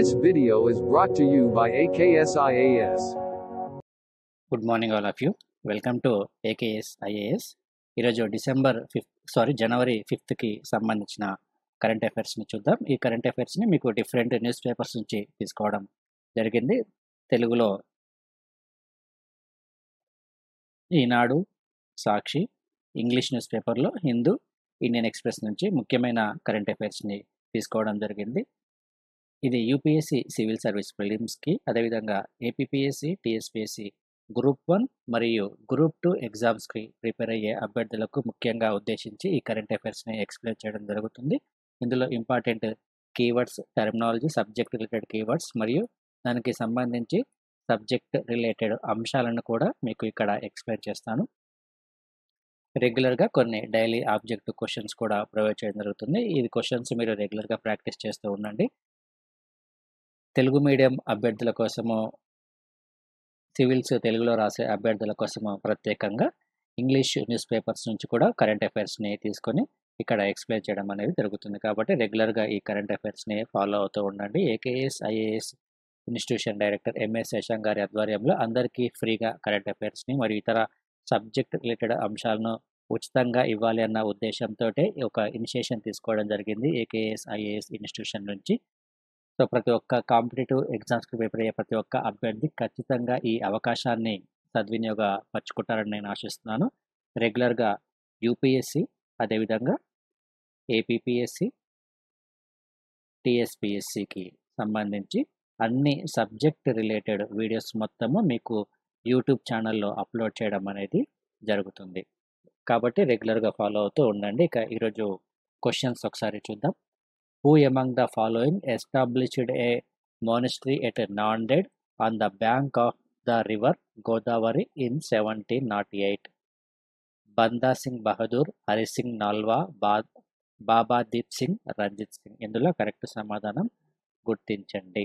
This video is brought to you by AKSIAS. Good morning all of you welcome to AKS IAS ఈరోజు December fifth sorry January ఫిఫ్త్కి సంబంధించిన current అఫైర్స్ని చూద్దాం ఈ current అఫైర్స్ని మీకు different news papers నుంచి తీసుకోవడం జరిగింది తెలుగులో ఈనాడు సాక్షి ఇంగ్లీష్ న్యూస్ పేపర్లో హిందూ ఇండియన్ ఎక్స్ప్రెస్ నుంచి ముఖ్యమైన కరెంట్ అఫైర్స్ని తీసుకోవడం జరిగింది ఇది యూపీఎస్సి సివిల్ సర్వీస్ ప్రిలిమ్స్కి అదేవిధంగా ఏపీపీఎస్సి టీఎస్పీఎస్సి గ్రూప్ వన్ మరియు గ్రూప్ టూ ఎగ్జామ్స్కి ప్రిపేర్ అయ్యే అభ్యర్థులకు ముఖ్యంగా ఉద్దేశించి ఈ కరెంట్ అఫైర్స్ని ఎక్స్ప్లెయిన్ చేయడం జరుగుతుంది ఇందులో important keywords terminology subject related keywords మరియు దానికి సంబంధించి సబ్జెక్ట్ రిలేటెడ్ అంశాలను కూడా మీకు ఇక్కడ ఎక్స్ప్లెయిన్ చేస్తాను రెగ్యులర్గా కొన్ని డైలీ ఆబ్జెక్టివ్ క్వశ్చన్స్ కూడా ప్రొవైడ్ చేయడం జరుగుతుంది ఇది క్వశ్చన్స్ మీరు రెగ్యులర్గా ప్రాక్టీస్ చేస్తూ ఉండండి తెలుగు మీడియం అభ్యర్థుల కోసము సివిల్స్ తెలుగులో రాసే అభ్యర్థుల కోసము ప్రత్యేకంగా ఇంగ్లీష్ న్యూస్ పేపర్స్ నుంచి కూడా కరెంట్ అఫైర్స్ని తీసుకొని ఇక్కడ ఎక్స్ప్లెయిన్ చేయడం అనేది జరుగుతుంది కాబట్టి రెగ్యులర్గా ఈ కరెంట్ అఫైర్స్ని ఫాలో అవుతూ ఉండండి AKS IAS institution director MS Shashank గారి ఆధ్వర్యంలో అందరికీ ఫ్రీగా కరెంట్ అఫైర్స్ని మరియు ఇతర సబ్జెక్ట్ రిలేటెడ్ అంశాలను ఉచితంగా ఇవ్వాలి అన్న ఉద్దేశంతో ఒక ఇనిషియేషన్ తీసుకోవడం జరిగింది ఏకేఎస్ ఐఏఎస్ ఇన్స్టిట్యూషన్ నుంచి సో ప్రతి ఒక్క కాంపిటేటివ్ ఎగ్జామ్స్కి ప్రిపేర్ అయ్యే ప్రతి ఒక్క అభ్యర్థి ఖచ్చితంగా ఈ అవకాశాన్ని సద్వినియోగపరచుకుంటారని నేను ఆశిస్తున్నాను రెగ్యులర్గా యూపీఎస్సి అదేవిధంగా ఏపీపీఎస్సి టీఎస్పిఎస్సికి సంబంధించి అన్ని సబ్జెక్ట్ రిలేటెడ్ వీడియోస్ మొత్తము మీకు యూట్యూబ్ ఛానల్లో అప్లోడ్ చేయడం అనేది జరుగుతుంది కాబట్టి రెగ్యులర్గా ఫాలో అవుతూ ఉండండి ఇక ఈరోజు క్వశ్చన్స్ ఒకసారి చూద్దాం who among the following established a monastery at Nanded on the bank of the river Godavari in seventeen nought eight Banda Singh Bahadur Hari Singh Nalwa బా బాబా దీప్ సింగ్ రంజిత్ సింగ్ ఇందులో కరెక్ట్ సమాధానం గుర్తించండి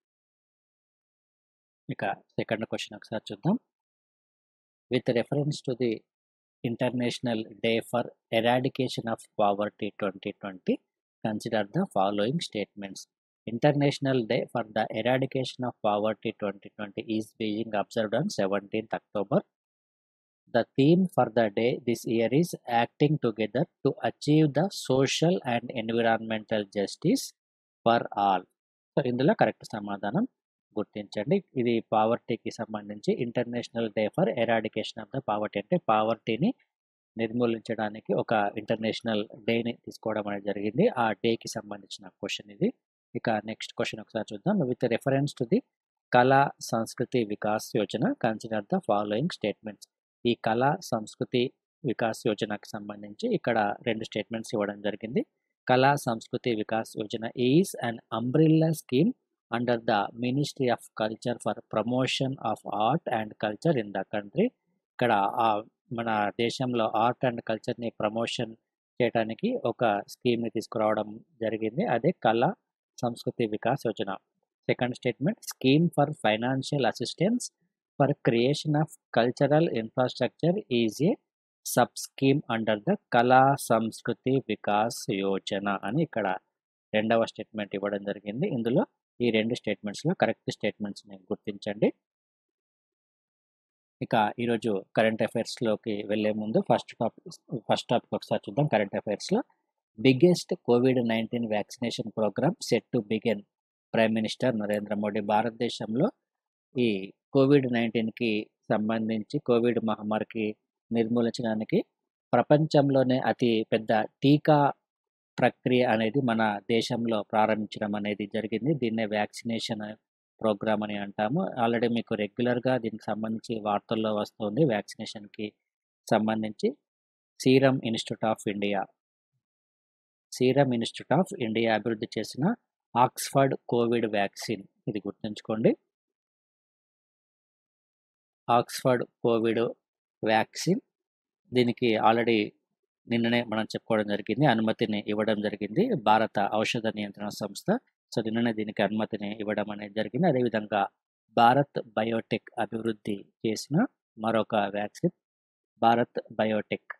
ఇక సెకండ్ క్వశ్చన్ ఒకసారి చూద్దాం with reference to the international day for eradication of poverty twenty twenty consider the following statements international day for the eradication of poverty twenty twenty is being observed on seventeenth October The theme for the day this year is acting together to achieve the social and environmental justice for all. So ఇందులో correct సమాధానం గుర్తించండి ఇది పావర్టీకి సంబంధించి international day for eradication of the poverty అంటే పావర్టీని నిర్మూలించడానికి ఒక international డేని తీసుకోవడం అనేది జరిగింది ఆ డేకి సంబంధించిన క్వశ్చన్ ఇది ఇక నెక్స్ట్ క్వశ్చన్ ఒకసారి చూద్దాం with reference to the Kala Sanskriti Vikas Yojana consider the following statements ఈ కళా సంస్కృతి వికాస్ యోజనకు సంబంధించి ఇక్కడ రెండు స్టేట్మెంట్స్ ఇవ్వడం జరిగింది Kala Sanskriti Vikas Yojana is and umbrella scheme under the ministry of culture for promotion of art and culture in the country ఇక్కడ మన దేశంలో ఆర్ట్ అండ్ కల్చర్ని ప్రమోషన్ చేయడానికి ఒక స్కీమ్ని తీసుకురావడం జరిగింది అదే Kala Sanskriti Vikas Yojana second statement scheme for financial assistance for creation of cultural infrastructure is a sub scheme under the Kala Sanskriti Vikas Yojana అని ఇక్కడ రెండవ స్టేట్మెంట్ ఇవ్వడం జరిగింది ఇందులో ఈ రెండు స్టేట్మెంట్స్లో కరెక్ట్ స్టేట్మెంట్స్ని గుర్తించండి ఇక ఈరోజు కరెంట్ అఫైర్స్లోకి వెళ్ళే ముందు ఫస్ట్ టాపిక్ ఫస్ట్ టాపిక్ ఒకసారి చూద్దాం కరెంట్ అఫైర్స్లో biggest covid nineteen vaccination programme set to begin prime minister Narendra Modi భారతదేశంలో ఈ కోవిడ్ నైన్టీన్కి సంబంధించి కోవిడ్ మహమ్మారికి నిర్మూలించడానికి ప్రపంచంలోనే అతి పెద్ద టీకా ప్రక్రియ అనేది మన దేశంలో ప్రారంభించడం అనేది జరిగింది దీన్నే వ్యాక్సినేషన్ ప్రోగ్రామ్ అని అంటాము ఆల్రెడీ మీకు రెగ్యులర్గా దీనికి సంబంధించి వార్తల్లో వస్తుంది వ్యాక్సినేషన్కి సంబంధించి serum institute of India serum institute of India అభివృద్ధి చేసిన ఆక్స్ఫర్డ్ కోవిడ్ వ్యాక్సిన్ ఇది గుర్తుంచుకోండి ఆక్స్ఫర్డ్ కోవిడ్ వ్యాక్సిన్ దీనికి ఆల్రెడీ నిన్ననే మనం చెప్పుకోవడం జరిగింది అనుమతిని ఇవ్వడం జరిగింది భారత ఔషధ నియంత్రణ సంస్థ సో నిన్ననే దీనికి అనుమతిని ఇవ్వడం అనేది జరిగింది అదేవిధంగా భారత్ బయోటెక్ అభివృద్ధి చేసిన మరొక వ్యాక్సిన్ భారత్ బయోటెక్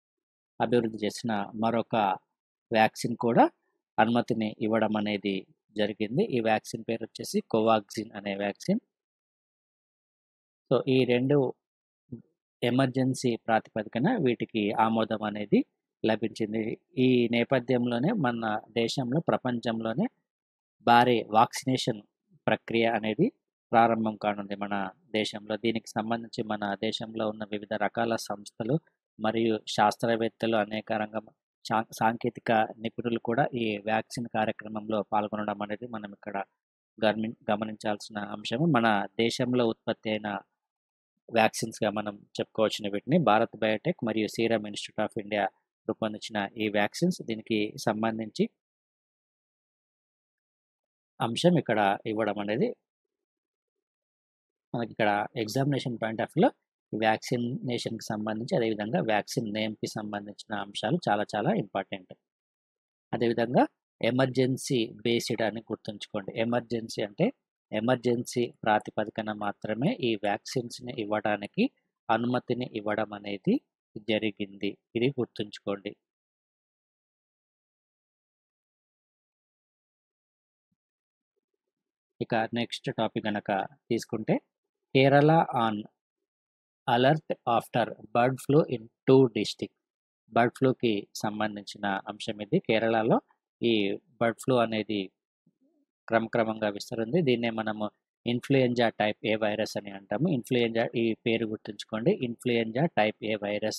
అభివృద్ధి చేసిన మరొక వ్యాక్సిన్ కూడా అనుమతిని ఇవ్వడం అనేది జరిగింది ఈ వ్యాక్సిన్ పేరు వచ్చేసి కోవాక్సిన్ అనే వ్యాక్సిన్ సో ఈ రెండు ఎమర్జెన్సీ ప్రాతిపదికన వీటికి ఆమోదం అనేది లభించింది ఈ నేపథ్యంలోనే మన దేశంలో ప్రపంచంలోనే భారీ వాక్సినేషన్ ప్రక్రియ అనేది ప్రారంభం కానుంది మన దేశంలో దీనికి సంబంధించి మన దేశంలో ఉన్న వివిధ రకాల సంస్థలు మరియు శాస్త్రవేత్తలు అనేక రంగం సా- సాంకేతిక నిపుణులు కూడా ఈ వ్యాక్సిన్ కార్యక్రమంలో పాల్గొనడం అనేది మనం ఇక్కడ గమని గమనించాల్సిన అంశము మన దేశంలో ఉత్పత్తి అయిన వ్యాక్సిన్స్గా మనం చెప్పుకోవచ్చిన వీటిని భారత్ బయోటెక్ మరియు సీరం ఇన్స్టిట్యూట్ ఆఫ్ ఇండియా రూపొందించిన ఈ వ్యాక్సిన్స్ దీనికి సంబంధించి అంశం ఇక్కడ ఇవ్వడం అనేది మనకి ఇక్కడ ఎగ్జామినేషన్ పాయింట్ ఆఫ్ వ్యూలో వ్యాక్సినేషన్కి సంబంధించి అదేవిధంగా వ్యాక్సిన్ నేమ్కి సంబంధించిన అంశాలు చాలా చాలా ఇంపార్టెంట్ అదేవిధంగా ఎమర్జెన్సీ బేస్డ్ అని గుర్తుంచుకోండి ఎమర్జెన్సీ అంటే ఎమర్జెన్సీ ప్రాతిపదికన మాత్రమే ఈ వ్యాక్సిన్స్ని ఇవ్వడానికి అనుమతిని ఇవ్వడం అనేది జరిగింది ఇది గుర్తుంచుకోండి ఇక నెక్స్ట్ టాపిక్ కనుక తీసుకుంటే Kerala on alert after bird flu in two district bird ఫ్లూకి సంబంధించిన అంశం ఇది కేరళలో ఈ బర్డ్ ఫ్లూ అనేది క్రమక్రమంగా విస్తరింది దీన్నే మనము ఇన్ఫ్లుయెంజా టైప్ ఏ వైరస్ అని అంటాము ఇన్ఫ్లుయెంజా ఈ పేరు గుర్తుంచుకోండి ఇన్ఫ్లుయెంజా టైప్ ఏ వైరస్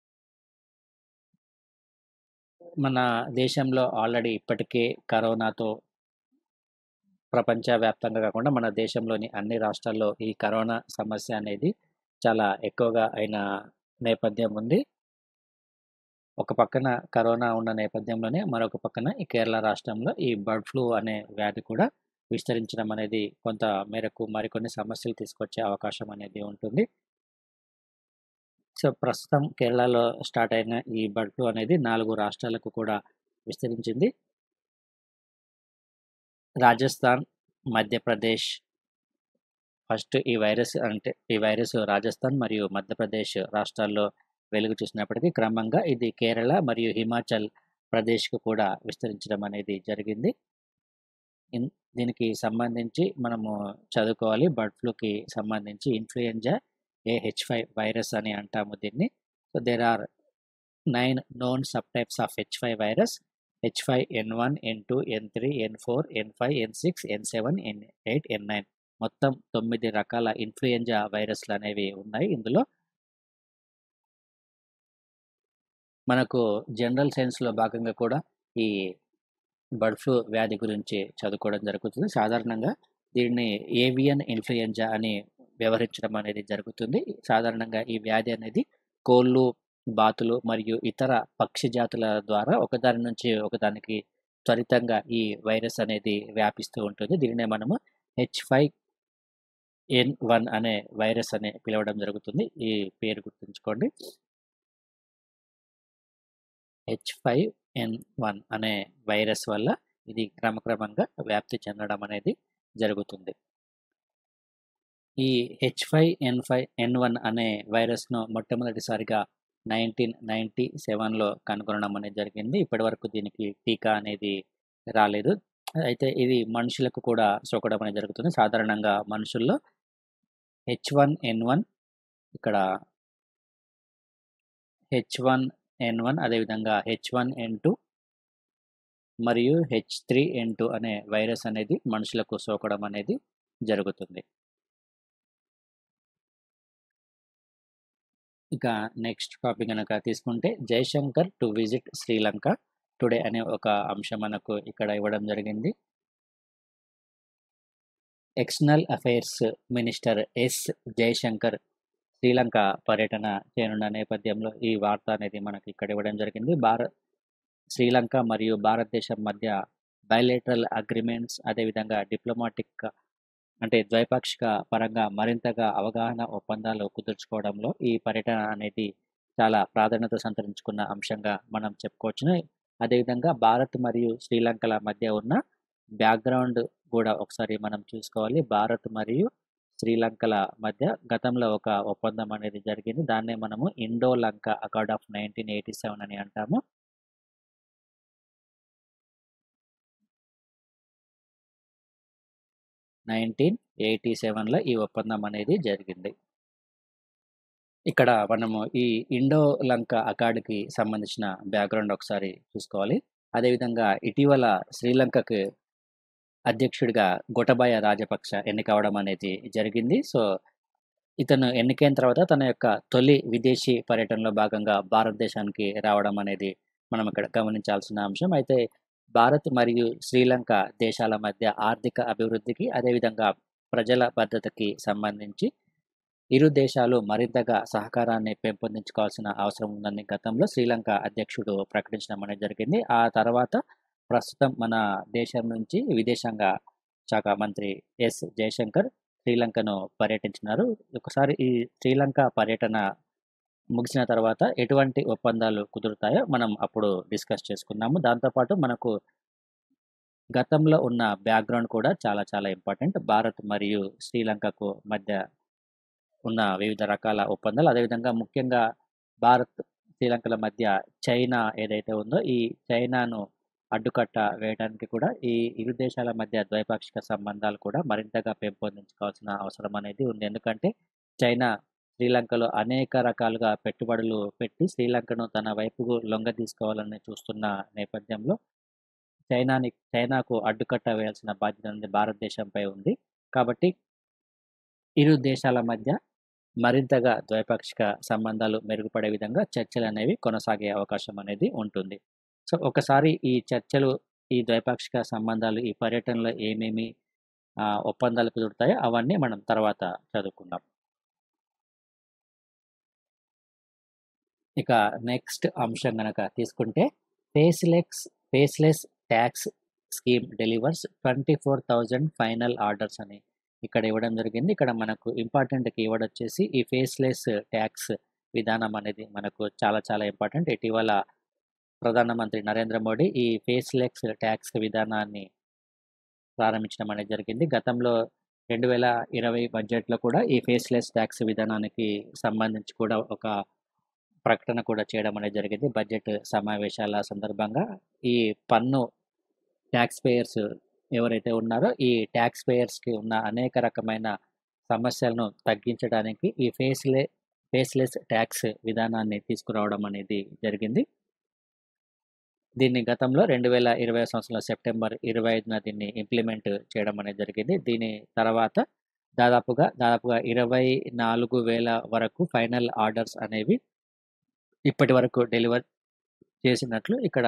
మన దేశంలో ఆల్రెడీ ఇప్పటికే కరోనాతో ప్రపంచవ్యాప్తంగా కాకుండా మన దేశంలోని అన్ని రాష్ట్రాల్లో ఈ కరోనా సమస్య అనేది చాలా ఎక్కువగా అయిన నేపథ్యం ఉంది ఒక పక్కన కరోనా ఉన్న నేపథ్యంలోనే మరొక పక్కన ఈ కేరళ రాష్ట్రంలో ఈ బర్డ్ ఫ్లూ అనే వ్యాధి కూడా విస్తరించడం అనేది కొంత మేరకు మరికొన్ని సమస్యలు తీసుకొచ్చే అవకాశం అనేది ఉంటుంది సో ప్రస్తుతం కేరళలో స్టార్ట్ అయిన ఈ బర్డ్ ఫ్లూ అనేది నాలుగు రాష్ట్రాలకు కూడా విస్తరించింది రాజస్థాన్ మధ్యప్రదేశ్ ఫస్ట్ ఈ వైరస్ అంటే ఈ వైరస్ రాజస్థాన్ మరియు మధ్యప్రదేశ్ రాష్ట్రాల్లో వెలుగు చూసినప్పటికీ క్రమంగా ఇది కేరళ మరియు హిమాచల్ ప్రదేశ్కు కూడా విస్తరించడం అనేది జరిగింది ఇన్- దీనికి సంబంధించి మనము చదువుకోవాలి బర్డ్ ఫ్లూకి సంబంధించి influenza A H five virus అని అంటాము దీన్ని so there are nine known sub types of H five virus H five N one N two N three N four N five N six N seven N eight N nine మొత్తం తొమ్మిది రకాల influenza వైరస్లు అనేవి ఉన్నాయి ఇందులో మనకు general సైన్స్లో భాగంగా కూడా ఈ బర్డ్ ఫ్లూ వ్యాధి గురించి చదువుకోవడం జరుగుతుంది సాధారణంగా దీన్ని ఏవియన్ ఇన్ఫ్లుయెంజా అని వ్యవహరించడం అనేది జరుగుతుంది సాధారణంగా ఈ వ్యాధి అనేది కోళ్ళు బాతులు మరియు ఇతర పక్షి జాతుల ద్వారా ఒకదాని నుంచి ఒకదానికి త్వరితంగా ఈ వైరస్ అనేది వ్యాపిస్తూ ఉంటుంది దీనినే మనము హెచ్ ఫైవ్ ఎన్ వన్ అనే వైరస్ అని పిలవడం జరుగుతుంది ఈ పేరు గుర్తుంచుకోండి హెచ్ ఫైవ్ ఎన్ వన్ అనే వైరస్ వల్ల ఇది క్రమక్రమంగా వ్యాప్తి చెందడం అనేది జరుగుతుంది ఈ H five N five N one అనే వైరస్ను మొట్టమొదటిసారిగా నైన్టీన్ నైంటీ సెవెన్లో కనుగొనడం అనేది జరిగింది ఇప్పటి వరకు దీనికి టీకా అనేది రాలేదు అయితే ఇది మనుషులకు కూడా సోకడం అనేది జరుగుతుంది సాధారణంగా మనుషుల్లో హెచ్ వన్ ఎన్ వన్ ఇక్కడ హెచ్ వన్ ఎన్ వన్ అదేవిధంగా హెచ్ వన్ ఎన్ టూ మరియు హెచ్ త్రీ ఎన్ టూ అనే వైరస్ అనేది మనుషులకు సోకడం అనేది జరుగుతుంది ఇక నెక్స్ట్ టాపిక్ కనుక తీసుకుంటే Jaishankar to visit Sri Lanka today అనే ఒక అంశం మనకు ఇక్కడ ఇవ్వడం జరిగింది external affairs minister S Jaishankar Sri Lanka పర్యటన చేయనున్న నేపథ్యంలో ఈ వార్త అనేది మనకి ఇక్కడ ఇవ్వడం జరిగింది భారత్ శ్రీలంక మరియు భారతదేశం మధ్య బయలేటరల్ అగ్రిమెంట్స్ అదేవిధంగా డిప్లొమాటిక్ అంటే ద్వైపాక్షిక పరంగా మరింతగా అవగాహన ఒప్పందాలు కుదుర్చుకోవడంలో ఈ పర్యటన అనేది చాలా ప్రాధాన్యత సంతరించుకున్న అంశంగా మనం చెప్పుకోవచ్చును అదేవిధంగా భారత్ మరియు శ్రీలంకల మధ్య ఉన్న బ్యాక్గ్రౌండ్ కూడా ఒకసారి మనం చూసుకోవాలి భారత్ మరియు శ్రీలంకల మధ్య గతంలో ఒక ఒప్పందం అనేది జరిగింది దాన్నే మనము Indo Lanka accord of nineteen eighty seven అని అంటాము నైన్టీన్ ఎయిటీ సెవెన్లో ఈ ఒప్పందం అనేది జరిగింది ఇక్కడ మనము ఈ ఇండో లంక అకాడ్కి సంబంధించిన బ్యాక్గ్రౌండ్ ఒకసారి చూసుకోవాలి అదేవిధంగా ఇటీవల శ్రీలంకకు అధ్యక్షుడిగా గొటబాయ రాజపక్ష ఎన్నికవడం అనేది జరిగింది సో ఇతను ఎన్నికైన తర్వాత తన యొక్క తొలి విదేశీ పర్యటనలో భాగంగా భారతదేశానికి రావడం అనేది మనం ఇక్కడ గమనించాల్సిన అంశం అయితే భారత్ మరియు శ్రీలంక దేశాల మధ్య ఆర్థిక అభివృద్ధికి అదేవిధంగా ప్రజల భద్రతకి సంబంధించి ఇరు దేశాలు మరింతగా సహకారాన్ని పెంపొందించుకోవాల్సిన అవసరం ఉందని గతంలో శ్రీలంక అధ్యక్షుడు ప్రకటించడం అనేది జరిగింది ఆ తర్వాత ప్రస్తుతం మన దేశం నుంచి విదేశాంగ శాఖ మంత్రి ఎస్ జయశంకర్ శ్రీలంకను పర్యటించినారు ఒకసారి ఈ శ్రీలంక పర్యటన ముగిసిన తర్వాత ఎటువంటి ఒప్పందాలు కుదురుతాయో మనం అప్పుడు డిస్కస్ చేసుకున్నాము దాంతోపాటు మనకు గతంలో ఉన్న బ్యాక్గ్రౌండ్ కూడా చాలా చాలా ఇంపార్టెంట్ భారత్ మరియు శ్రీలంకకు మధ్య ఉన్న వివిధ రకాల ఒప్పందాలు అదేవిధంగా ముఖ్యంగా భారత్ శ్రీలంకల మధ్య చైనా ఏదైతే ఉందో ఈ చైనాను అడ్డుకట్ట వేయడానికి కూడా ఈ ఇరు దేశాల మధ్య ద్వైపాక్షిక సంబంధాలు కూడా మరింతగా పెంపొందించుకోవాల్సిన అవసరం అనేది ఉంది ఎందుకంటే చైనా శ్రీలంకలో అనేక రకాలుగా పెట్టుబడులు పెట్టి శ్రీలంకను తన వైపుకు లొంగ తీసుకోవాలని చూస్తున్న నేపథ్యంలో చైనాని చైనాకు అడ్డుకట్ట వేయాల్సిన బాధ్యత అనేది భారతదేశంపై ఉంది కాబట్టి ఇరు దేశాల మధ్య మరింతగా ద్వైపాక్షిక సంబంధాలు మెరుగుపడే విధంగా చర్చలు అనేవి కొనసాగే అవకాశం అనేది ఉంటుంది సో ఒకసారి ఈ చర్చలు ఈ ద్వైపాక్షిక సంబంధాలు ఈ పర్యటనలో ఏమేమి ఆ, ఒప్పందాలు కుదురుతాయో అవన్నీ మనం తర్వాత చదువుకుందాం ఇక నెక్స్ట్ అంశం కనుక తీసుకుంటే faceless faceless tax scheme delivers twenty four thousand final orders అని ఇక్కడ ఇవ్వడం జరిగింది ఇక్కడ మనకు ఇంపార్టెంట్ కీవర్డ్ వచ్చేసి ఈ ఫేస్లెస్ ట్యాక్స్ విధానం అనేది మనకు చాలా చాలా ఇంపార్టెంట్ ఇటీవల ప్రధానమంత్రి నరేంద్ర మోడీ ఈ ఫేస్లెస్ ట్యాక్స్ విధానాన్ని ప్రారంభించడం అనేది జరిగింది గతంలో రెండు వేల ఇరవై బడ్జెట్లో కూడా ఈ ఫేస్లెస్ ట్యాక్స్ విధానానికి సంబంధించి కూడా ఒక ప్రకటన కూడా చేయడం అనేది జరిగింది బడ్జెట్ సమావేశాల సందర్భంగా ఈ పన్ను ట్యాక్స్ పేయర్స్ ఎవరైతే ఉన్నారో ఈ ట్యాక్స్ పేయర్స్కి ఉన్న అనేక రకమైన సమస్యలను తగ్గించడానికి ఈ ఫేస్లే ఫేస్లెస్ ట్యాక్స్ విధానాన్ని తీసుకురావడం అనేది జరిగింది దీన్ని గతంలో రెండు వేల ఇరవై సంవత్సరంలో సెప్టెంబర్ ఇరవై ఐదున దీన్ని ఇంప్లిమెంట్ చేయడం అనేది జరిగింది దీని తర్వాత దాదాపుగా దాదాపుగా ఇరవై నాలుగు వేల వరకు ఫైనల్ ఆర్డర్స్ అనేవి ఇప్పటి వరకు డెలివర్ చేసినట్లు ఇక్కడ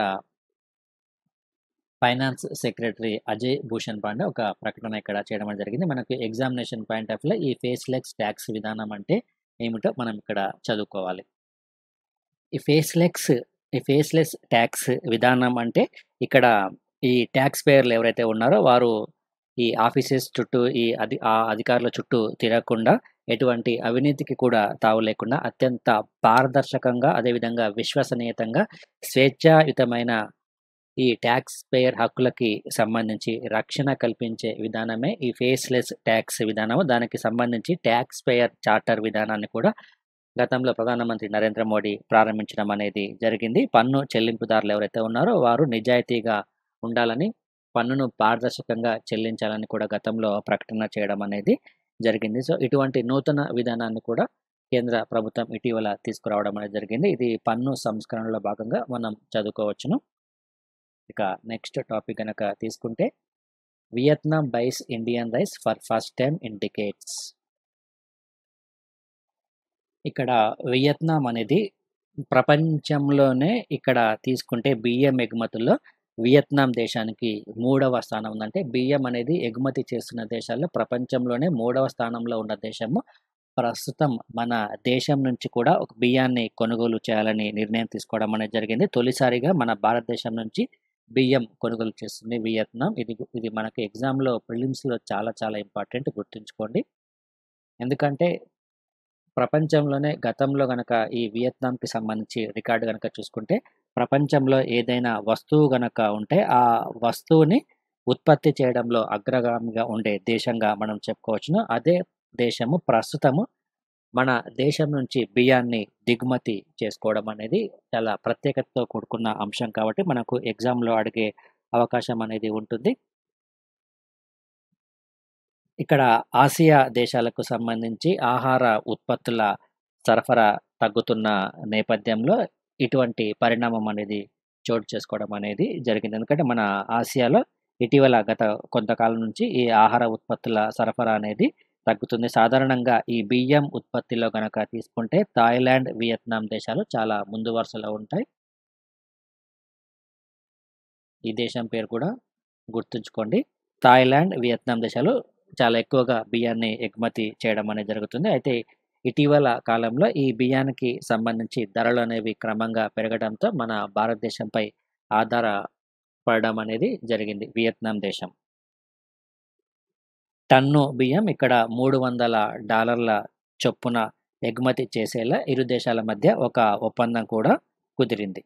ఫైనాన్స్ సెక్రటరీ అజయ్ భూషణ్ పాండే ఒక ప్రకటన ఇక్కడ చేయడం అనేది జరిగింది మనకి ఎగ్జామినేషన్ పాయింట్ ఆఫ్ లో ఈ ఫేస్లెక్స్ ట్యాక్స్ విధానం అంటే ఏమిటో మనం ఇక్కడ చదువుకోవాలి ఈ ఫేస్లెక్స్ ఈ ఫేస్లెస్ ట్యాక్స్ విధానం అంటే ఇక్కడ ఈ ట్యాక్స్ పేయర్లు ఎవరైతే ఉన్నారో వారు ఈ ఆఫీసెస్ చుట్టూ ఈ అధి ఆ అధికారుల చుట్టూ తిరగకుండా ఎటువంటి అవినీతికి కూడా తావు లేకుండా అత్యంత పారదర్శకంగా అదేవిధంగా విశ్వసనీయతంగా స్వేచ్ఛాయుతమైన ఈ ట్యాక్స్ పేయర్ హక్కులకి సంబంధించి రక్షణ కల్పించే విధానమే ఈ ఫేస్లెస్ ట్యాక్స్ విధానము దానికి సంబంధించి ట్యాక్స్ పేయర్ చార్టర్ విధానాన్ని కూడా గతంలో ప్రధానమంత్రి నరేంద్ర మోడీ ప్రారంభించడం అనేది జరిగింది పన్ను చెల్లింపుదారులు ఎవరైతే ఉన్నారో వారు నిజాయితీగా ఉండాలని పన్నును పారదర్శకంగా చెల్లించాలని కూడా గతంలో ప్రకటన చేయడం అనేది జరిగింది సో ఇటువంటి నూతన విధానాన్ని కూడా కేంద్ర ప్రభుత్వం ఇటీవల తీసుకురావడం అనేది జరిగింది ఇది పన్ను సంస్కరణలో భాగంగా మనం చదువుకోవచ్చును ఇక నెక్స్ట్ టాపిక్ కనుక తీసుకుంటే Vietnam buys Indian rice for first time in decades ఇక్కడ వియత్నాం అనేది ప్రపంచంలోనే ఇక్కడ తీసుకుంటే బియ్యం ఎగుమతుల్లో వియత్నాం దేశానికి మూడవ స్థానం ఉందంటే బియ్యం అనేది ఎగుమతి చేస్తున్న దేశాల్లో ప్రపంచంలోనే మూడవ స్థానంలో ఉన్న దేశము ప్రస్తుతం మన దేశం నుంచి కూడా ఒక బియ్యాన్ని కొనుగోలు చేయాలని నిర్ణయం తీసుకోవడం అనేది జరిగింది తొలిసారిగా మన భారతదేశం నుంచి బియ్యం కొనుగోలు చేస్తుంది వియత్నాం ఇది ఇది మనకి ఎగ్జామ్లో ప్రిలిమ్స్లో చాలా చాలా ఇంపార్టెంట్ గుర్తుంచుకోండి ఎందుకంటే ప్రపంచంలోనే గతంలో గనక ఈ వియత్నాంకి సంబంధించి రికార్డు గనక చూసుకుంటే ప్రపంచంలో ఏదైనా వస్తువు గనక ఉంటే ఆ వస్తువుని ఉత్పత్తి చేయడంలో అగ్రగామిగా ఉండే దేశంగా మనం చెప్పుకోవచ్చును అదే దేశము ప్రస్తుతము మన దేశం నుంచి బియ్యాన్ని దిగుమతి చేసుకోవడం అనేది చాలా ప్రత్యేకతతో కూడుకున్న అంశం కాబట్టి మనకు ఎగ్జామ్లో అడిగే అవకాశం అనేది ఉంటుంది ఇక్కడ ఆసియా దేశాలకు సంబంధించి ఆహార ఉత్పత్తుల సరఫరా తగ్గుతున్న నేపథ్యంలో ఇటువంటి పరిణామం అనేది చోటు చేసుకోవడం అనేది జరిగింది ఎందుకంటే మన ఆసియాలో ఇటీవల గత కొంతకాలం నుంచి ఈ ఆహార ఉత్పత్తుల సరఫరా అనేది తగ్గుతుంది సాధారణంగా ఈ బియ్యం ఉత్పత్తిలో గనక తీసుకుంటే థాయిలాండ్ వియత్నాం దేశాలు చాలా ముందు వరుసలో ఉంటాయి ఈ దేశం పేరు కూడా గుర్తుంచుకోండి థాయిలాండ్ వియత్నాం దేశాలు చాలా ఎక్కువగా బియ్యాన్ని ఎగుమతి చేయడం అనేది జరుగుతుంది అయితే ఇటీవల కాలంలో ఈ బియ్యానికి సంబంధించి ధరలు అనేవి క్రమంగా పెరగడంతో మన భారతదేశంపై ఆధారపడడం అనేది జరిగింది వియత్నాం దేశం టన్ను బియ్యం ఇక్కడ మూడు వందల డాలర్ల చొప్పున ఎగుమతి చేసేలా ఇరు దేశాల మధ్య ఒక ఒప్పందం కూడా కుదిరింది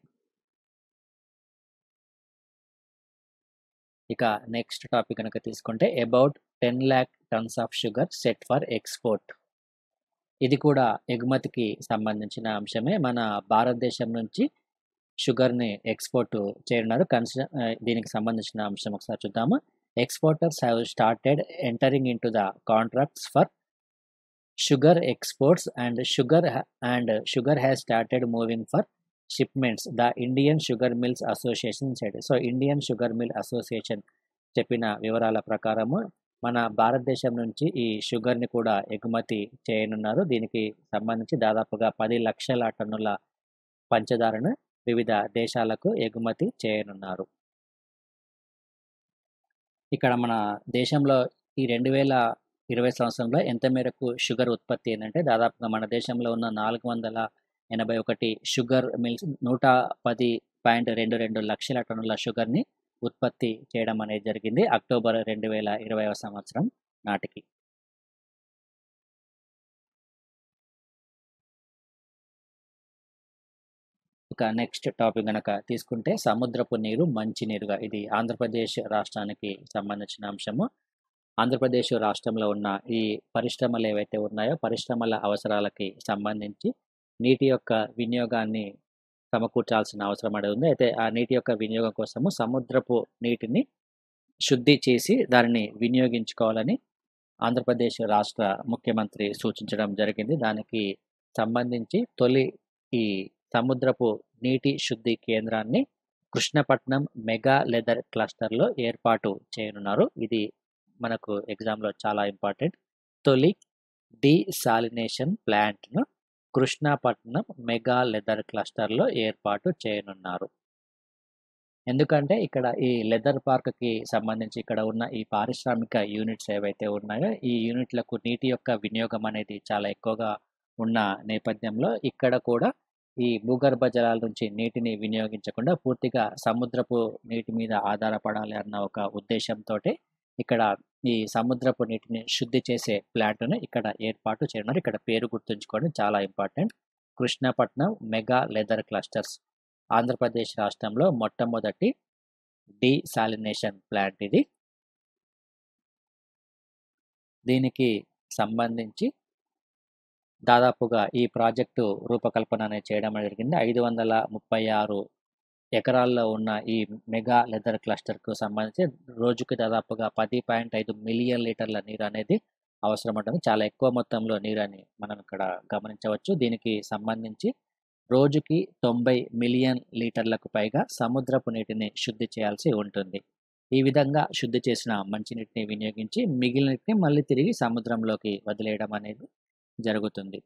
ఇక నెక్స్ట్ టాపిక్ కనుక తీసుకుంటే about ten lakh tons of sugar set for export ఇది కూడా ఎగుమతికి సంబంధించిన అంశమే మన భారతదేశం నుంచి షుగర్ని ఎక్స్పోర్ట్ చేయనున్నారు కన్సిడర్ దీనికి సంబంధించిన అంశం ఒకసారి చూద్దాము exporters have started entering in to the contracts for sugar exports and sugar and sugar has started moving for shipments the Indian sugar mills association side so Indian sugar mill association చెప్పిన వివరాల ప్రకారము మన భారతదేశం నుంచి ఈ షుగర్ని కూడా ఎగుమతి చేయనున్నారు దీనికి సంబంధించి దాదాపుగా పది లక్షల టన్నుల పంచదారను వివిధ దేశాలకు ఎగుమతి చేయనున్నారు ఇక్కడ మన దేశంలో ఈ రెండు వేల ఇరవై సంవత్సరంలో ఎంత మేరకు షుగర్ ఉత్పత్తి ఏంటంటే దాదాపుగా మన దేశంలో ఉన్న నాలుగు వందల ఎనభై ఒకటి షుగర్ మిల్స్ నూట పది పాయింట్ రెండు రెండు లక్షల టన్నుల షుగర్ని ఉత్పత్తి చేయడం అనేది జరిగింది అక్టోబర్ రెండు వేల ఇరవై సంవత్సరం నాటికి ఇక నెక్స్ట్ టాపిక్ కనుక తీసుకుంటే సముద్రపు నీరు మంచి నీరుగా ఇది ఆంధ్రప్రదేశ్ రాష్ట్రానికి సంబంధించిన అంశము ఆంధ్రప్రదేశ్ రాష్ట్రంలో ఉన్న ఈ పరిశ్రమలు ఏవైతే ఉన్నాయో పరిశ్రమల అవసరాలకి సంబంధించి నీటి యొక్క వినియోగాన్ని సమకూర్చాల్సిన అవసరం అనేది ఉంది అయితే ఆ నీటి యొక్క వినియోగం కోసము సముద్రపు నీటిని శుద్ధి చేసి దానిని వినియోగించుకోవాలని ఆంధ్రప్రదేశ్ రాష్ట్ర ముఖ్యమంత్రి సూచించడం జరిగింది దానికి సంబంధించి తొలి ఈ సముద్రపు నీటి శుద్ధి కేంద్రాన్ని కృష్ణపట్నం మెగా లెదర్ క్లస్టర్లో ఏర్పాటు చేయనున్నారు ఇది మనకు ఎగ్జామ్లో చాలా ఇంపార్టెంట్ తొలి డీసాలినేషన్ ప్లాంట్ను కృష్ణపట్నం మెగా లెదర్ క్లస్టర్లో ఏర్పాటు చేయనున్నారు ఎందుకంటే ఇక్కడ ఈ లెదర్ పార్క్కి సంబంధించి ఇక్కడ ఉన్న ఈ పారిశ్రామిక యూనిట్స్ ఏవైతే ఉన్నాయో ఈ యూనిట్లకు నీటి యొక్క వినియోగం అనేది చాలా ఎక్కువగా ఉన్న నేపథ్యంలో ఇక్కడ కూడా ఈ భూగర్భ జలాల నుంచి నీటిని వినియోగించకుండా పూర్తిగా సముద్రపు నీటి మీద ఆధారపడాలి అన్న ఒక ఉద్దేశంతో ఇక్కడ ఈ సముద్రపు నీటిని శుద్ధి చేసే ప్లాంట్ను ఇక్కడ ఏర్పాటు చేయనున్నారు ఇక్కడ పేరు గుర్తుంచుకోవడం చాలా important Krishnapatnam mega leather clusters Andhra Pradesh రాష్ట్రంలో మొట్టమొదటి డీసాలినేషన్ ప్లాంట్ ఇది దీనికి సంబంధించి దాదాపుగా ఈ ప్రాజెక్టు రూపకల్పన అనేది చేయడం జరిగింది ఐదు వందల ముప్పై ఆరు ఎకరాల్లో ఉన్న ఈ మెగా లెదర్ క్లస్టర్కు సంబంధించి రోజుకి దాదాపుగా పది పాయింట్ ఐదు మిలియన్ లీటర్ల నీరు అనేది అవసరం ఉంటుంది చాలా ఎక్కువ మొత్తంలో నీరు అని మనం ఇక్కడ గమనించవచ్చు దీనికి సంబంధించి రోజుకి తొంభై మిలియన్ లీటర్లకు పైగా సముద్రపు నీటిని శుద్ధి చేయాల్సి ఉంటుంది ఈ విధంగా శుద్ధి చేసిన మంచినీటిని వినియోగించి మిగిలిన నీటిని మళ్ళీ తిరిగి సముద్రంలోకి వదిలేయడం అనేది జరుగుతుంది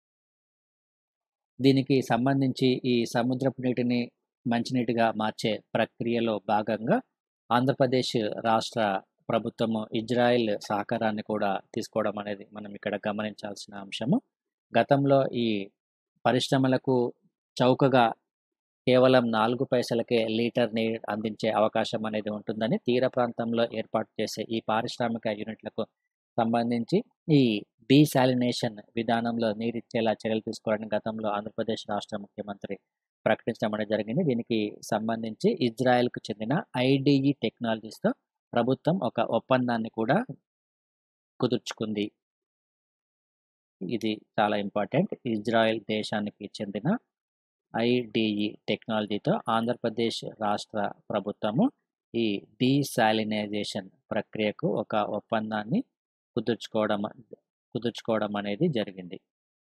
దీనికి సంబంధించి ఈ సముద్రపు నీటిని మంచినీటిగా మార్చే ప్రక్రియలో భాగంగా ఆంధ్రప్రదేశ్ రాష్ట్ర ప్రభుత్వము ఇజ్రాయెల్ సహకారాన్ని కూడా తీసుకోవడం అనేది మనం ఇక్కడ గమనించాల్సిన అంశము గతంలో ఈ పరిశ్రమలకు చౌకగా కేవలం నాలుగు పైసలకే లీటర్ నీరు అందించే అవకాశం అనేది ఉంటుందని తీర ప్రాంతంలో ఏర్పాటు చేసే ఈ పారిశ్రామిక యూనిట్లకు సంబంధించి ఈ డీసాలినేషన్ విధానంలో నీరిచ్చేలా చర్యలు తీసుకోవడానికి గతంలో ఆంధ్రప్రదేశ్ రాష్ట్ర ముఖ్యమంత్రి ప్రకటించడం అనేది జరిగింది దీనికి సంబంధించి ఇజ్రాయెల్కు చెందిన ఐడిఈ టెక్నాలజీస్తో ప్రభుత్వం ఒక ఒప్పందాన్ని కూడా కుదుర్చుకుంది ఇది చాలా ఇంపార్టెంట్ ఇజ్రాయెల్ దేశానికి చెందిన ఐడిఈ టెక్నాలజీతో ఆంధ్రప్రదేశ్ రాష్ట్ర ప్రభుత్వము ఈ డీసాలినైజేషన్ ప్రక్రియకు ఒక ఒప్పందాన్ని కుదుర్చుకోవడం కుదుర్చుకోవడం అనేది జరిగింది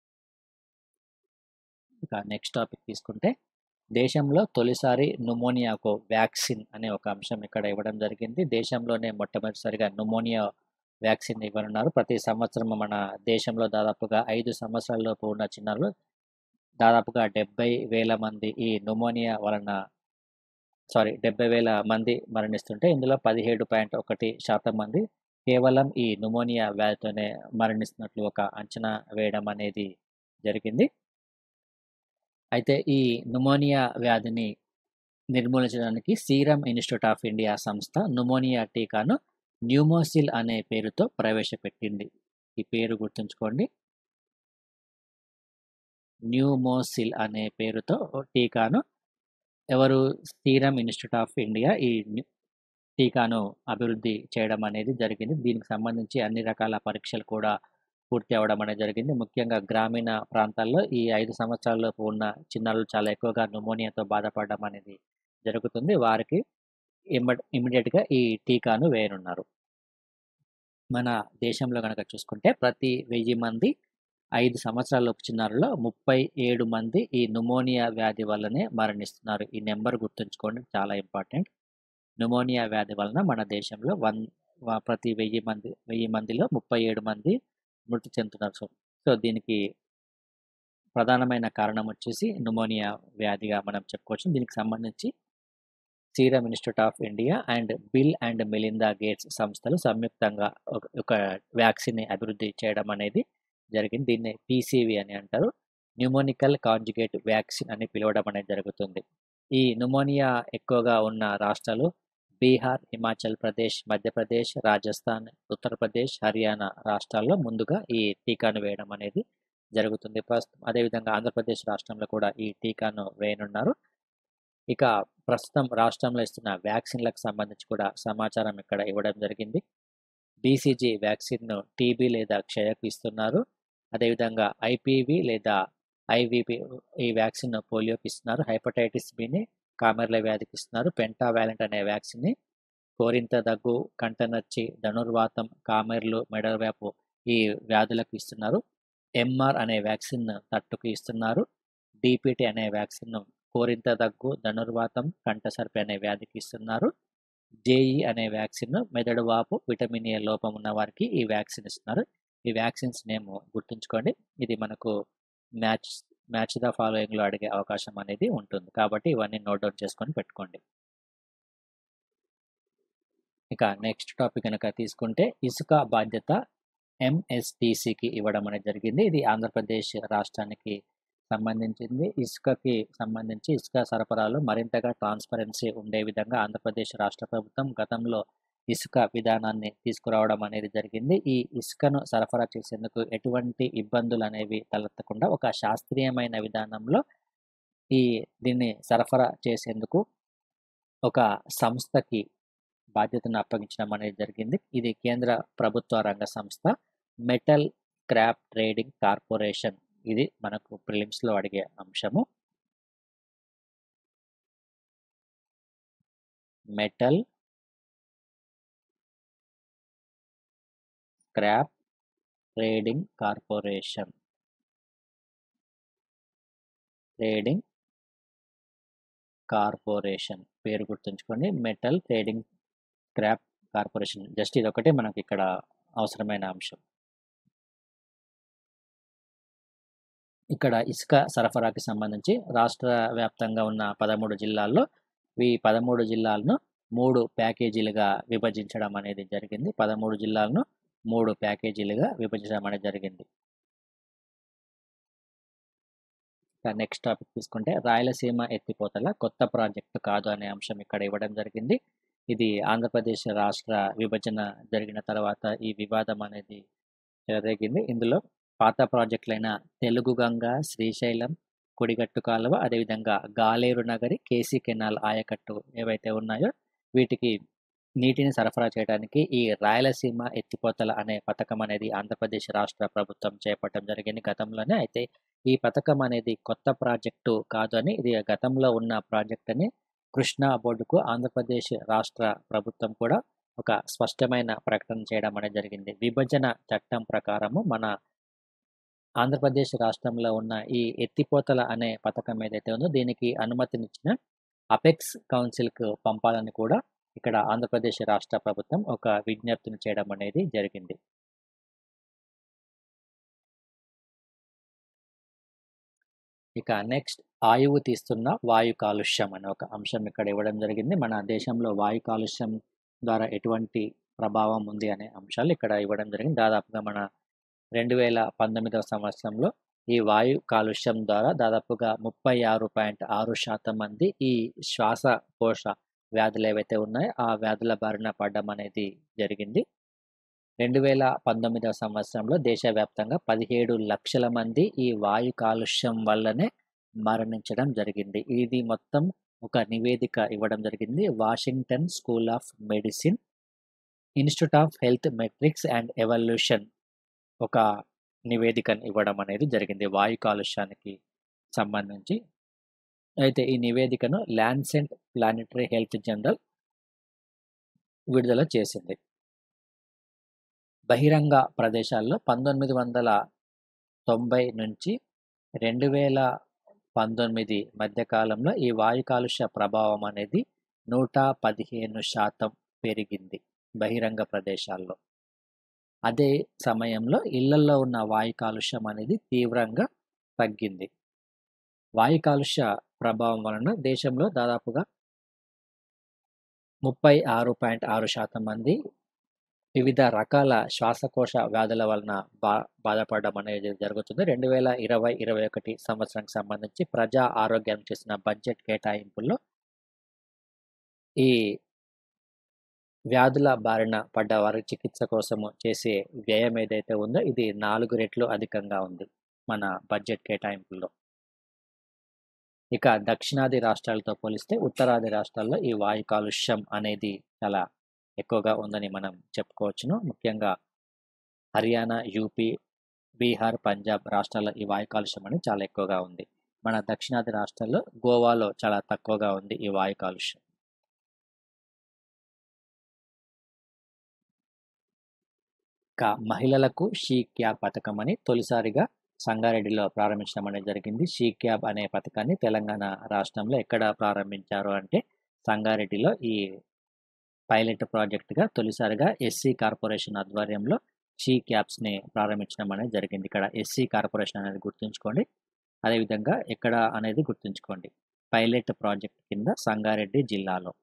ఇక నెక్స్ట్ టాపిక్ తీసుకుంటే దేశంలో తొలిసారి న్యూమోనియాకు వ్యాక్సిన్ అనే ఒక అంశం ఇక్కడ ఇవ్వడం జరిగింది దేశంలోనే మొట్టమొదటిసారిగా న్యూమోనియా వ్యాక్సిన్ ఇవ్వనున్నారు ప్రతి సంవత్సరం మన దేశంలో దాదాపుగా ఐదు సంవత్సరాలలోపు ఉన్న చిన్నారులు దాదాపుగా డెబ్బై వేల మంది ఈ న్యూమోనియా వలన సారీ డెబ్బై వేల మంది మరణిస్తుంటే ఇందులో పదిహేడు పాయింట్ ఒకటి శాతం మంది కేవలం ఈ న్యూమోనియా వ్యాధితోనే మరణిస్తున్నట్లు ఒక అంచనా వేయడం అనేది జరిగింది అయితే ఈ న్యూమోనియా వ్యాధిని నిర్మూలించడానికి సీరం ఇన్స్టిట్యూట్ ఆఫ్ ఇండియా సంస్థ న్యూమోనియా టీకాను న్యూమోసిల్ అనే పేరుతో ప్రవేశపెట్టింది ఈ పేరు గుర్తుంచుకోండి న్యూమోసిల్ అనే పేరుతో టీకాను ఎవరు సీరం ఇన్స్టిట్యూట్ ఆఫ్ ఇండియా ఈ ని- టీకాను అభివృద్ధి చేయడం అనేది జరిగింది దీనికి సంబంధించి అన్ని రకాల పరీక్షలు కూడా పూర్తి అవ్వడం అనేది జరిగింది ముఖ్యంగా గ్రామీణ ప్రాంతాల్లో ఈ ఐదు సంవత్సరాలలోపు ఉన్న చిన్నారులు చాలా ఎక్కువగా న్యూమోనియాతో బాధపడడం అనేది జరుగుతుంది వారికి ఇమ్మీడియట్గా ఈ టీకాను వేయనున్నారు మన దేశంలో కనుక చూసుకుంటే ప్రతి వెయ్యి మంది ఐదు సంవత్సరాలలోపు చిన్నారుల్లో ముప్పై ఏడు మంది ఈ న్యూమోనియా వ్యాధి వల్లనే మరణిస్తున్నారు ఈ నెంబర్ గుర్తుంచుకోండి చాలా ఇంపార్టెంట్ న్యూమోనియా వ్యాధి వలన మన దేశంలో వన్ వ- ప్రతి వెయ్యి మంది వెయ్యి మందిలో ముప్పై ఏడు మంది మృతి చెందుతున్నారు సో సో దీనికి ప్రధానమైన కారణం వచ్చేసి న్యూమోనియా వ్యాధిగా మనం చెప్పుకోవచ్చు దీనికి సంబంధించి serum institute of India and Bill and Melinda Gates సంస్థలు సంయుక్తంగా ఒక ఒక వ్యాక్సిన్ అభివృద్ధి చేయడం అనేది జరిగింది దీన్ని పీసీవి అని అంటారు న్యూమోనికల్ కాంజుగేట్ వ్యాక్సిన్ అని పిలవడం అనేది జరుగుతుంది ఈ న్యూమోనియా ఎక్కువగా ఉన్న రాష్ట్రాలు బీహార్ హిమాచల్ ప్రదేశ్ మధ్యప్రదేశ్ రాజస్థాన్ ఉత్తరప్రదేశ్ హర్యానా రాష్ట్రాల్లో ముందుగా ఈ టీకాను వేయడం అనేది జరుగుతుంది ప్రస్తుతం అదేవిధంగా ఆంధ్రప్రదేశ్ రాష్ట్రంలో కూడా ఈ టీకాను వేయనున్నారు ఇక ప్రస్తుతం రాష్ట్రంలో ఇస్తున్న వ్యాక్సిన్లకు సంబంధించి కూడా సమాచారం ఇక్కడ ఇవ్వడం జరిగింది బీసీజీ వ్యాక్సిన్ను టీబీ లేదా క్షయకు ఇస్తున్నారు అదేవిధంగా ఐపీవి లేదా ఐవిపి ఈ వ్యాక్సిన్ పోలియోకి ఇస్తున్నారు హైపటైటిస్ బిని కామెర్ల వ్యాధికి ఇస్తున్నారు పెంటావాలెంట్ అనే వ్యాక్సిన్ని కోరింత దగ్గు కంటనర్చి ధనుర్వాతం కామెర్లు మెడవ్యాపు ఈ వ్యాధులకు ఇస్తున్నారు ఎంఆర్ అనే వ్యాక్సిన్ తట్టుకు ఇస్తున్నారు డిపిటి అనే వ్యాక్సిన్ కోరింత దగ్గు ధనుర్వాతం కంఠసర్పి అనే వ్యాధికి ఇస్తున్నారు జేఈ అనే వ్యాక్సిన్ మెదడు వాపు విటమిన్ ఏ లోపం ఉన్న వారికి ఈ వ్యాక్సిన్ ఇస్తున్నారు ఈ వ్యాక్సిన్స్ నేమ్ గుర్తుంచుకోండి ఇది మనకు మ్యాచ్ మ్యాచ్ ద ఫాలోయింగ్లో అడిగే అవకాశం అనేది ఉంటుంది కాబట్టి ఇవన్నీ నోట్ డౌన్ చేసుకొని పెట్టుకోండి ఇక నెక్స్ట్ టాపిక్ కనుక తీసుకుంటే ఇసుక బాధ్యత ఎంఎస్టీసీకి ఇవ్వడం అనేది జరిగింది ఇది ఆంధ్రప్రదేశ్ రాష్ట్రానికి సంబంధించింది ఇసుకకి సంబంధించి ఇసుక సరఫరాలో మరింతగా ట్రాన్స్పరెన్సీ ఉండే విధంగా ఆంధ్రప్రదేశ్ రాష్ట్ర ప్రభుత్వం గతంలో ఇసుక విధానాన్ని తీసుకురావడం అనేది జరిగింది ఈ ఇసుకను సరఫరా చేసేందుకు ఎటువంటి ఇబ్బందులు అనేవి తలెత్తకుండా ఒక శాస్త్రీయమైన విధానంలో ఈ దీన్ని సరఫరా చేసేందుకు ఒక సంస్థకి బాధ్యతను అప్పగించడం అనేది జరిగింది ఇది కేంద్ర ప్రభుత్వ రంగ సంస్థ మెటల్ స్క్రాప్ ట్రేడింగ్ కార్పొరేషన్ ఇది మనకు ప్రిలిమ్స్లో అడిగే అంశము metal scrap trading corporation trading corporation పేరు గుర్తుంచుకోండి metal trading scrap corporation just ఇది ఒకటే మనకి ఇక్కడ అవసరమైన అంశం ఇక్కడ ఇసుక సరఫరాకి సంబంధించి రాష్ట్ర వ్యాప్తంగా ఉన్న పదమూడు జిల్లాల్లో ఈ పదమూడు జిల్లాలను మూడు ప్యాకేజీలుగా విభజించడం అనేది జరిగింది పదమూడు జిల్లాలను మూడు ప్యాకేజీలుగా విభజించడం అనేది జరిగింది నెక్స్ట్ టాపిక్ తీసుకుంటే రాయలసీమ ఎత్తిపోతల కొత్త ప్రాజెక్టు కాదు అనే అంశం ఇక్కడ ఇవ్వడం జరిగింది ఇది ఆంధ్రప్రదేశ్ రాష్ట్ర విభజన జరిగిన తర్వాత ఈ వివాదం అనేది జరిగింది ఇందులో పాత ప్రాజెక్టులైన తెలుగు గంగ శ్రీశైలం కుడిగట్టు కాలువ అదేవిధంగా గాలేరు నగరి కేసీ కెనాల్ ఆయకట్టు ఏవైతే ఉన్నాయో వీటికి నీటిని సరఫరా చేయడానికి ఈ రాయలసీమ ఎత్తిపోతల అనే పథకం అనేది ఆంధ్రప్రదేశ్ రాష్ట్ర ప్రభుత్వం చేపట్టడం జరిగింది గతంలోనే అయితే ఈ పథకం అనేది కొత్త ప్రాజెక్టు కాదు అని ఇది గతంలో ఉన్న ప్రాజెక్ట్ అని కృష్ణా బోర్డుకు ఆంధ్రప్రదేశ్ రాష్ట్ర ప్రభుత్వం కూడా ఒక స్పష్టమైన ప్రకటన చేయడం అనేది జరిగింది విభజన చట్టం ప్రకారము మన ఆంధ్రప్రదేశ్ రాష్ట్రంలో ఉన్న ఈ ఎత్తిపోతల అనే పథకం ఏదైతే ఉందో దీనికి అనుమతినిచ్చిన అపెక్స్ కౌన్సిల్కు పంపాలని కూడా ఇక్కడ ఆంధ్రప్రదేశ్ రాష్ట్ర ప్రభుత్వం ఒక విజ్ఞప్తిని చేయడం అనేది జరిగింది ఇక నెక్స్ట్ ఆయువు తీస్తున్న వాయు కాలుష్యం అనే ఒక అంశం ఇక్కడ ఇవ్వడం జరిగింది మన దేశంలో వాయు కాలుష్యం ద్వారా ఎటువంటి ప్రభావం ఉంది అనే అంశాలు ఇక్కడ ఇవ్వడం జరిగింది దాదాపుగా మన రెండు వేల పంతొమ్మిదవ సంవత్సరంలో ఈ వాయు కాలుష్యం ద్వారా దాదాపుగా ముప్పై ఆరు పాయింట్ ఆరు శాతం మంది ఈ శ్వాసకోశ వ్యాధులు ఏవైతే ఉన్నాయో ఆ వ్యాధుల బారిన పడడం అనేది జరిగింది రెండు వేల పంతొమ్మిదవ సంవత్సరంలో దేశవ్యాప్తంగా పదిహేడు లక్షల మంది ఈ వాయు కాలుష్యం వల్లనే మరణించడం జరిగింది ఇది మొత్తం ఒక నివేదిక ఇవ్వడం జరిగింది Washington school of medicine institute of health metrics and evaluation ఒక నివేదికను ఇవ్వడం అనేది జరిగింది వాయు కాలుష్యానికి సంబంధించి అయితే ఈ నివేదికను ల్యాన్సెంట్ ప్లానెటరీ హెల్త్ జనరల్ విడుదల చేసింది బహిరంగ ప్రదేశాల్లో పంతొమ్మిది వందల తొంభై నుంచి రెండు వేల పంతొమ్మిది మధ్యకాలంలో ఈ వాయు కాలుష్య ప్రభావం అనేది నూట పదిహేను శాతం పెరిగింది బహిరంగ ప్రదేశాల్లో అదే సమయంలో ఇళ్లల్లో ఉన్న వాయు కాలుష్యం అనేది తీవ్రంగా తగ్గింది వాయు కాలుష్య ప్రభావం వలన దేశంలో దాదాపుగా ముప్పై ఆరు పాయింట్ ఆరు శాతం మంది వివిధ రకాల శ్వాసకోశ వ్యాధుల వలన బా బాధపడడం అనేది జరుగుతుంది రెండు వేల ఇరవై ఇరవై ఒకటి సంవత్సరానికి సంబంధించి ప్రజా ఆరోగ్యం చేసిన బడ్జెట్ కేటాయింపుల్లో ఈ వ్యాధుల బారిన పడ్డ వారి చికిత్స కోసము చేసే వ్యయం ఏదైతే ఉందో ఇది నాలుగు రెట్లు అధికంగా ఉంది మన బడ్జెట్ కేటాయింపుల్లో ఇక దక్షిణాది రాష్ట్రాలతో పోలిస్తే ఉత్తరాది రాష్ట్రాల్లో ఈ వాయు కాలుష్యం అనేది చాలా ఎక్కువగా ఉందని మనం చెప్పుకోవచ్చును ముఖ్యంగా హర్యానా యూపీ బీహార్ పంజాబ్ రాష్ట్రాల్లో ఈ వాయు కాలుష్యం అనేది చాలా ఎక్కువగా ఉంది మన దక్షిణాది రాష్ట్రాల్లో గోవాలో చాలా తక్కువగా ఉంది ఈ వాయు కాలుష్యం ఇక మహిళలకు షీ క్యాబ్ పథకం అని తొలిసారిగా సంగారెడ్డిలో ప్రారంభించడం అనేది జరిగింది షీ క్యాబ్ అనే పథకాన్ని తెలంగాణ రాష్ట్రంలో ఎక్కడ ప్రారంభించారు అంటే సంగారెడ్డిలో ఈ పైలట్ ప్రాజెక్టుగా తొలిసారిగా ఎస్సీ కార్పొరేషన్ ఆధ్వర్యంలో షీ క్యాబ్స్ని ప్రారంభించడం అనేది జరిగింది ఇక్కడ ఎస్సీ కార్పొరేషన్ అనేది గుర్తుంచుకోండి అదేవిధంగా ఎక్కడ అనేది గుర్తుంచుకోండి పైలట్ ప్రాజెక్ట్ కింద సంగారెడ్డి జిల్లాలో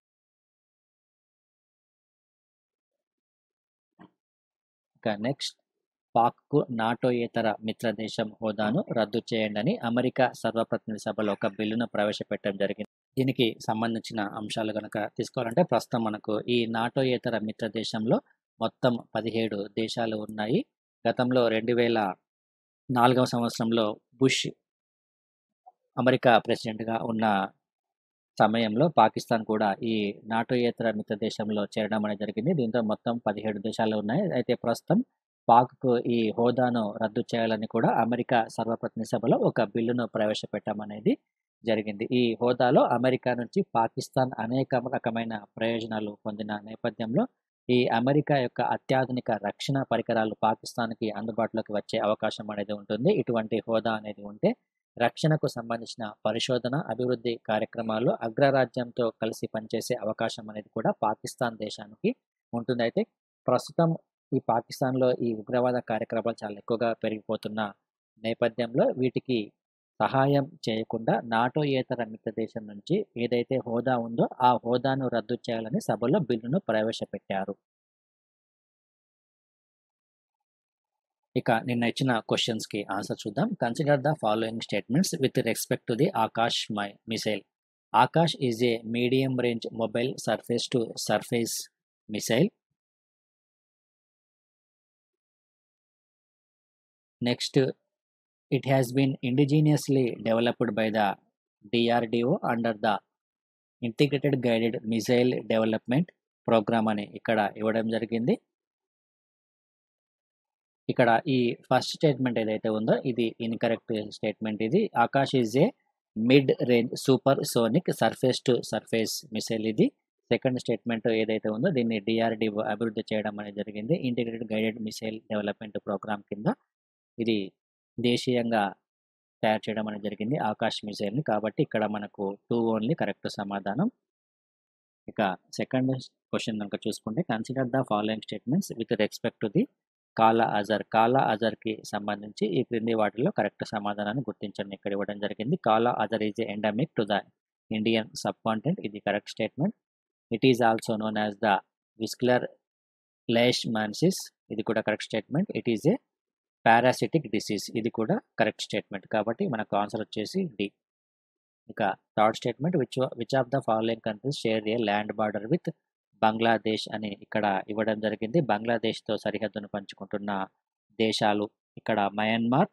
ఇక నెక్స్ట్ పాక్కు నాటోయేతర మిత్రదేశం హోదాను రద్దు చేయండి అని అమెరికా సర్వప్రతినిధి సభలో ఒక బిల్లును ప్రవేశపెట్టడం జరిగింది దీనికి సంబంధించిన అంశాలు కనుక తీసుకోవాలంటే ప్రస్తుతం మనకు ఈ నాటోయేతర మిత్ర దేశంలో మొత్తం పదిహేడు దేశాలు ఉన్నాయి గతంలో రెండు వేల నాలుగవ సంవత్సరంలో బుష్ అమెరికా ప్రెసిడెంట్గా ఉన్న సమయంలో పాకిస్తాన్ కూడా ఈ నాటోయేతర మిత్ర దేశంలో చేరడం అనేది జరిగింది దీంతో మొత్తం పదిహేడు దేశాలు ఉన్నాయి అయితే ప్రస్తుతం పాక్కు ఈ హోదాను రద్దు చేయాలని కూడా అమెరికా సర్వప్రతినిధి సభలో ఒక బిల్లును ప్రవేశపెట్టమనేది జరిగింది ఈ హోదాలో అమెరికా నుంచి పాకిస్తాన్ అనేక రకమైన ప్రయోజనాలు పొందిన నేపథ్యంలో ఈ అమెరికా యొక్క అత్యాధునిక రక్షణ పరికరాలు పాకిస్తాన్కి అందుబాటులోకి వచ్చే అవకాశం అనేది ఉంటుంది ఇటువంటి హోదా అనేది ఉంటే రక్షణకు సంబంధించిన పరిశోధన అభివృద్ధి కార్యక్రమాల్లో అగ్రరాజ్యంతో కలిసి పనిచేసే అవకాశం అనేది కూడా పాకిస్తాన్ దేశానికి ఉంటుంది అయితే ప్రస్తుతం ఈ పాకిస్తాన్లో ఈ ఉగ్రవాద కార్యక్రమాలు చాలా ఎక్కువగా పెరిగిపోతున్న నేపథ్యంలో వీటికి సహాయం చేయకుండా నాటోయేతర మిత్ర దేశం నుంచి ఏదైతే హోదా ఉందో ఆ హోదాను రద్దు చేయాలని సభలో బిల్లును ప్రవేశపెట్టారు ఇక నిన్న ఇచ్చిన క్వశ్చన్స్ కి ఆన్సర్ చూద్దాం consider the following statements with respect to the Akash my missile Akash is a medium range mobile surface to surface missile next it has been indigenously developed by the DRDO under the integrated guided missile development programme అని ఇక్కడ ఇవ్వడం జరిగింది ఇక్కడ ఈ first statement ఏదైతే ఉందో ఇది incorrect statement ఇది Akash is a mid range super sonic surface to surface missile ఇది సెకండ్ స్టేట్మెంట్ ఏదైతే ఉందో దీన్ని డిఆర్డిఓ అభివృద్ధి చేయడం అనేది జరిగింది integrated guided missile development programme కింద ఇది దేశీయంగా తయారు చేయడం అనేది జరిగింది ఆకాశ్ మిసైల్ని కాబట్టి ఇక్కడ మనకు టూ ఓన్లీ కరెక్ట్ సమాధానం ఇక సెకండ్ క్వశ్చన్ కనుక చూసుకుంటే consider the following statements with respect to the kala azar కాలా అజర్కి సంబంధించి ఈ క్రింది వాటిలో కరెక్ట్ సమాధానాన్ని గుర్తించండి ఇక్కడ ఇవ్వడం జరిగింది kala azar is endemic to the Indian sub continent ఇది correct statement it is also known as the visceral leishmaniasis ఇది కూడా correct statement it is a parasitic disease ఇది కూడా కరెక్ట్ స్టేట్మెంట్ కాబట్టి మనకు ఆన్సర్ వచ్చేసి డి ఇక third statement which which of the following countries share a land border with Bangladesh అని ఇక్కడ ఇవ్వడం జరిగింది బంగ్లాదేశ్తో సరిహద్దును పంచుకుంటున్న దేశాలు ఇక్కడ మయన్మార్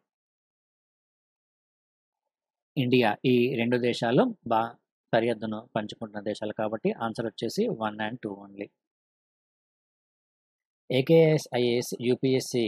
ఇండియా ఈ రెండు దేశాలు బా సరిహద్దును పంచుకుంటున్న దేశాలు కాబట్టి ఆన్సర్ వచ్చేసి one and two only AKS IAS UPSC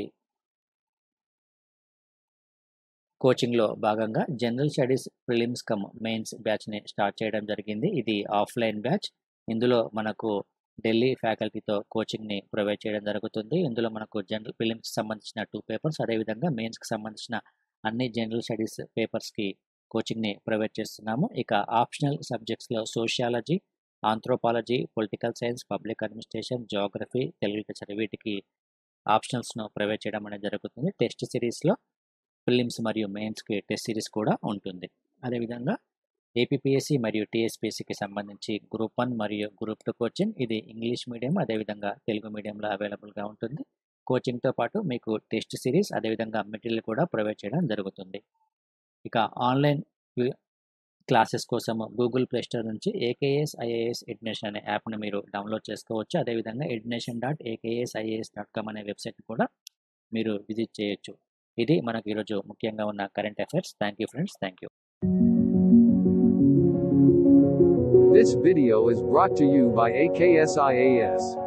కోచింగ్లో భాగంగా general studies prelims cum mains బ్యాచ్ని స్టార్ట్ చేయడం జరిగింది ఇది ఆఫ్లైన్ బ్యాచ్ ఇందులో మనకు ఢిల్లీ ఫ్యాకల్టీతో కోచింగ్ని ప్రొవైడ్ చేయడం జరుగుతుంది ఇందులో మనకు జనరల్ ప్రిలిమ్స్కి సంబంధించిన టూ పేపర్స్ అదేవిధంగా మెయిన్స్కి సంబంధించిన అన్ని జనరల్ స్టడీస్ పేపర్స్కి కోచింగ్ని ప్రొవైడ్ చేస్తున్నాము ఇక ఆప్షనల్ సబ్జెక్ట్స్లో sociology anthropology political science public administration geography Telugu literature వీటికి ఆప్షనల్స్ను ప్రొవైడ్ చేయడం అనేది జరుగుతుంది టెస్ట్ సిరీస్లో ప్రిలిమ్స్ మరియు మెయిన్స్కి టెస్ట్ సిరీస్ కూడా ఉంటుంది అదేవిధంగా ఏపీఎస్సి మరియు టీఎస్పీఎస్సికి సంబంధించి గ్రూప్ వన్ మరియు గ్రూప్ టూ కోచింగ్ ఇది ఇంగ్లీష్ మీడియం అదేవిధంగా తెలుగు మీడియంలో అవైలబుల్గా ఉంటుంది కోచింగ్తో పాటు మీకు టెస్ట్ సిరీస్ అదేవిధంగా మెటీరియల్ కూడా ప్రొవైడ్ చేయడం జరుగుతుంది ఇక ఆన్లైన్ క్లాసెస్ కోసం గూగుల్ ప్లే స్టోర్ నుంచి ఏకేఎస్ ఐఏఎస్ ఎడ్యునేషన్ అనే యాప్ను మీరు డౌన్లోడ్ చేసుకోవచ్చు అదేవిధంగా Edunation dot AKS IAS dot com అనే వెబ్సైట్ కూడా మీరు విజిట్ చేయొచ్చు ఇది మనకు ఈరోజు ముఖ్యంగా ఉన్న current affairs thank you friends thank you This video is brought to you by AKSIAS.